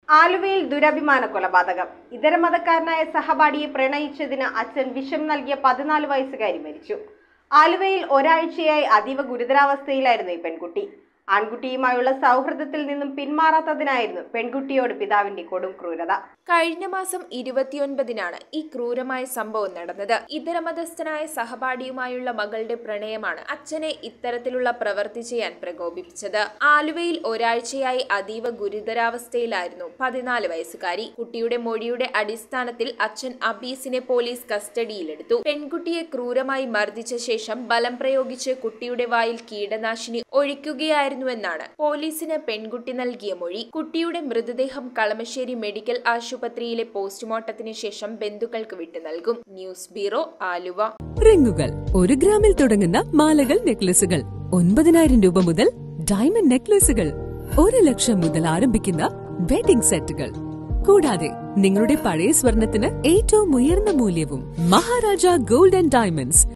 ആലുവയിൽ ദുരഭിമാന കൊലപാതകം ഇതര മതക്കാരനായ സഹപാഠിയെ പ്രണയിച്ചതിന് അച്ഛൻ വിഷം നൽകിയ പതിനാല് വയസ്സുകാരി മരിച്ചു ആലുവയിൽ ഒരാഴ്ചയായി അതീവ ഗുരുതരാവസ്ഥയിലായിരുന്നു ഈ പെൺകുട്ടി ആൺകുട്ടിയുമായുള്ള സൗഹൃദത്തിൽ നിന്നും പിന്മാറാത്തതിനായിരുന്നു പെൺകുട്ടിയോട് പിതാവിന്റെ കൊടും ക്രൂരത കഴിഞ്ഞ മാസം ഇരുപത്തിയൊൻപതിനാണ് ഈ ക്രൂരമായ സംഭവം നടന്നത് ഇതരമതസ്ഥനായ സഹപാഠിയുമായുള്ള മകളുടെ പ്രണയമാണ് അച്ഛനെ ഇത്തരത്തിലുള്ള പ്രവൃത്തി ചെയ്യാൻ പ്രകോപിപ്പിച്ചത് ആലുവയിൽ ഒരാഴ്ചയായി അതീവ ഗുരുതരാവസ്ഥയിലായിരുന്നു പതിനാല് വയസ്സുകാരി കുട്ടിയുടെ മൊഴിയുടെ അടിസ്ഥാനത്തിൽ അച്ഛൻ അബീസിനെ പോലീസ് കസ്റ്റഡിയിലെടുത്തു പെൺകുട്ടിയെ ക്രൂരമായി മർദ്ദിച്ച ശേഷം ബലം പ്രയോഗിച്ച് കുട്ടിയുടെ വായിൽ കീടനാശിനി ഒഴിക്കുകയായിരുന്നുവെന്നാണ് പോലീസിന് പെൺകുട്ടി നൽകിയ മൊഴി കുട്ടിയുടെ മൃതദേഹം കളമശ്ശേരി മെഡിക്കൽ ആശുപത്രിയിലെ പോസ്റ്റ്മോർട്ടത്തിന് ശേഷം ബന്ധുക്കൾക്ക് വിട്ടു നൽകും ന്യൂസ് ബ്യൂറോ ആലുവ റിങ്ങുകൾ ഒരു ഗ്രാമിൽ തുടങ്ങുന്ന മാലകൾ നെക്ലസുകൾ ഒൻപതിനായിരം രൂപ മുതൽ ഡയമണ്ട് നെക്ലസുകൾ ഒരു ലക്ഷം മുതൽ ആരംഭിക്കുന്ന വെഡിംഗ് സെറ്റുകൾ കൂടാതെ നിങ്ങളുടെ പഴയ സ്വർണത്തിന് ഏറ്റവും ഉയർന്ന മൂല്യവും മഹാരാജ ഗോൾഡ് ആൻഡ് ഡയമണ്ട്സ്